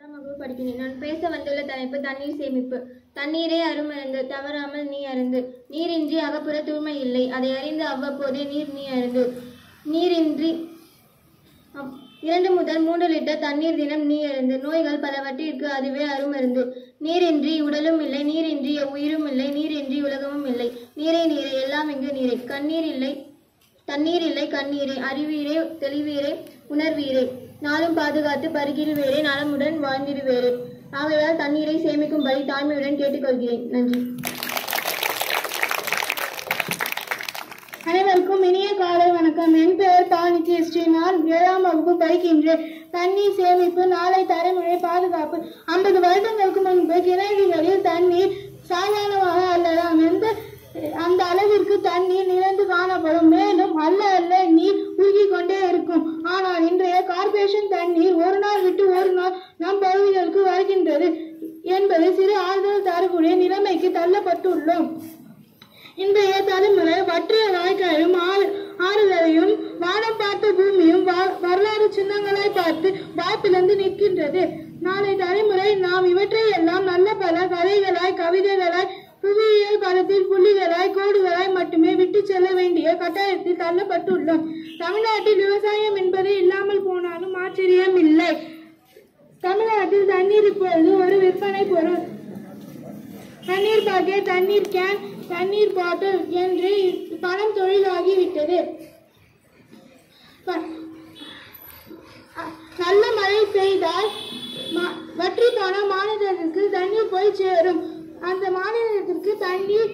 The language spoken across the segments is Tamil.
ஆறாம் வகுப்பு படிக்கிறேன் நான் பேச வந்துள்ள தலைப்பு தண்ணீர் சேமிப்பு தண்ணீரே அருமருந்து தவறாமல் நீ அருந்து நீரின்றி அகப்புற தூய்மை இல்லை அதை அறிந்து அவ்வப்போதே நீர் நீ அருந்து நீரின்றி அப்- இரண்டு முதல் மூன்று லிட்டர் தண்ணீர் தினம் நீ அருந்து நோய்கள் பலவற்றிற்கு அதுவே அருமருந்து நீரின்றி உடலும் இல்லை நீரின்றி உயிரும் இல்லை நீரின்றி உலகமும் இல்லை நீரே நீரே எல்லாம் இங்கு நீரே கண்ணீர் இல்லை தண்ணீர் இல்லை கண்ணீரே அறிவீரே தெளிவீரே உணர்வீரே நாளும் பாதுகாத்து பருகிடுவேரே நலமுடன் வாழ்ந்திடுவேரே ஆகையால் தண்ணீரை சேமிக்கும்படி தாழ்மையுடன் கேட்டுக்கொள்கிறேன் நன்றி அனைவருக்கும் இனிய காலை வணக்கம் என் பெயர் பானித்ய ஸ்ரீ நான் ஏழாம் வகுப்பு படிக்கின்றேன் தண்ணீர் சேமிப்பு நாளை தலைமுறை பாதுகாப்பு ஐம்பது வருடங்களுக்கு முன்பு கிணறுகளில் தண்ணீர் சாதாரணமாக அல்லலாம் எந்த அந்த அளவிற்கு தண்ணீர் நிறைந்து காணப்படும் மேலும் அல்ல அல்ல நீர் உருகிக் கொண்டே இருக்கும் ஆனால் இன்றைய கார்ப்பரேஷன் தண்ணீர் ஒரு நாள் விட்டு ஒரு நாள் நம் பகுதிகளுக்கு வருகின்றது என்பது சிறு ஆறுதல் தரக்கூடிய நிலைமைக்கு தள்ளப்பட்டுள்ளோம் இன்றைய தலைமுறை வற்றிய வாய்க்காலும் ஆறு- ஆறுகளையும் வானம் பார்த்த பூமியும் வா- வரலாறு சின்னங்களை பார்த்து வாப்பிழந்து நிற்கின்றது நாளை தலைமுறை நாம் இவற்றையெல்லாம் நல்ல பல கதைகளாய் கவிதைகளாய் புவியியல் படத்தில் புள்ளிகளாய் கோடுகளாய் மட்டுமே விட்டு செல்ல வேண்டிய கட்டாயத்தில் தள்ளப்பட்டுள்ளோம் தமிழ்நாட்டில் விவசாயம் என்பது இல்லாமல் போனாலும் ஆச்சரியம் இல்லை தமிழ்நாட்டில் தண்ணீர் இப்பொழுது ஒரு விற்பனை பொருள் தண்ணீர் பாக்கெட் தண்ணீர் கேன் தண்ணீர் பாட்டில் என்று பணம் தொழிலாகிவிட்டது ப- அ- நல்ல மழை பெய்தால் ம- வற்றி போன மாநிலத்திற்கு தண்ணீர் போய் சேரும் அந்த மாநிலத்திற்கு தண்ணீர்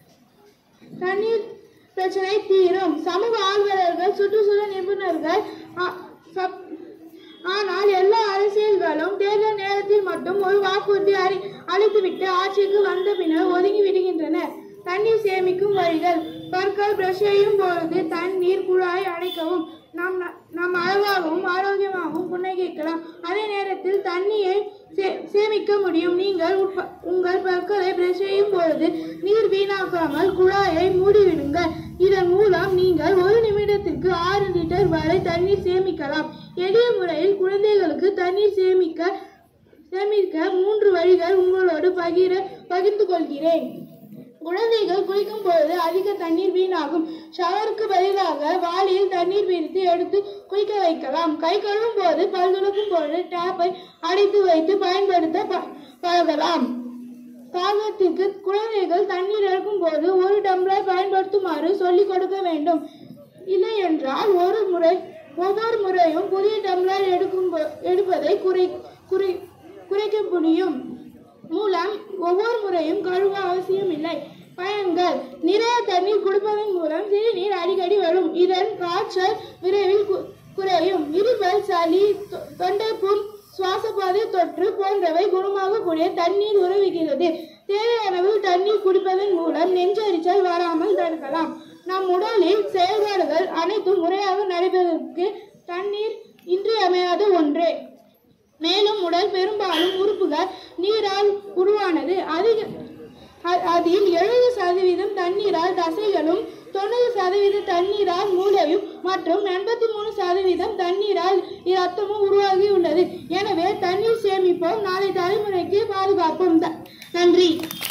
தண்ணீர் பிரச்சனை தீரும் சமூக ஆர்வலர்கள் சுற்றுச்சூழல் நிபுணர்கள் அ- சப்- ஆனால் எல்லா அரசியல்களும் தேர்தல் நேரத்தில் மட்டும் ஒரு வாக்குறுதி அறி அளித்துவிட்டு ஆட்சிக்கு வந்த பின்னர் ஒதுங்கி விடுகின்றனர் தண்ணீர் சேமிக்கும் வழிகள் பற்கள் பிரஷ் செய்யும் பொழுது தண்ணீர் குழாய் அடைக்கவும் நாம் ந- நாம் அழகாகவும் ஆரோக்கியமாகவும் புன்னகைக்கலாம் அதே நேரத்தில் தண்ணீரை சே- சேமிக்க முடியும் நீங்கள் உட்ப- உங்கள் பற்களை பிரஷ் செய்யும் பொழுது நீர் வீணாக்காமல் குழாயை மூடிவிடுங்கள் இதன் மூலம் நீங்கள் ஒரு நிமிடத்திற்கு ஆறு லிட்டர் வரை தண்ணீர் சேமிக்கலாம் எளிய முறையில் குழந்தைகளுக்கு தண்ணீர் சேமிக்க சேமிக்க மூன்று வழிகள் உங்களோடு பகிர பகிர்ந்து கொள்கிறேன் குழந்தைகள் குளிக்கும் பொழுது அதிக தண்ணீர் வீணாகும் ஷவருக்கு பதிலாக வாளியில் தண்ணீர் பிரித்து எடுத்து குளிக்க வைக்கலாம் கை கழுவும் போது பல் துலக்கும் பொழுது டேப்பை அடைத்து வைத்து பயன்படுத்த ப- பழகலாம் தாகத்திற்கு குழந்தைகள் தண்ணீர் எடுக்கும் போது ஒரு டம்ளர் பயன்படுத்துமாறு சொல்லிக் கொடுக்க வேண்டும் இல்லை என்றால் ஒரு முறை ஒவ்வொரு முறையும் புதிய டம்ளர் எடுக்கும் போ- எடுப்பதை குறை குறை குறைக்க முடியும் மூலம் ஒவ்வொரு முறையும் கழுவ அவசியம் இல்லை பயன்கள் நிறைய தண்ணீர் குடிப்பதன் மூலம் சிறுநீர் அடிக்கடி வரும் இதன் காய்ச்சல் விரைவில் கு- குறையும் இருமல் சளி தொ- தொண்டைப்புண் சுவாசப்பாதை தொற்று போன்றவை குணமாகக்கூடிய தண்ணீர் உதவுகிறது தேவையான அளவு தண்ணீர் குடிப்பதன் மூலம் நெஞ்செரிச்சல் வராமல் தடுக்கலாம் நம் உடலில் செயல்பாடுகள் அனைத்தும் முறையாக நடைபெறுவதற்கு தண்ணீர் இன்றியமையாத ஒன்றே மேலும் உடல் பெரும்பாலும் உறுப்புகள் நீரால் உருவானது அதிக அ- அதில் எழுபது சதவீதம் தண்ணீரால் தசைகளும் தொண்ணூறு சதவீத தண்ணீரால் மூளையும் மற்றும் எண்பத்தி மூணு சதவீதம் தண்ணீரால் இரத்தமும் உருவாகி உள்ளது எனவே தண்ணீர் சேமிப்போம் நாளை தலைமுறைக்கு பாதுகாப்போம் த- நன்றி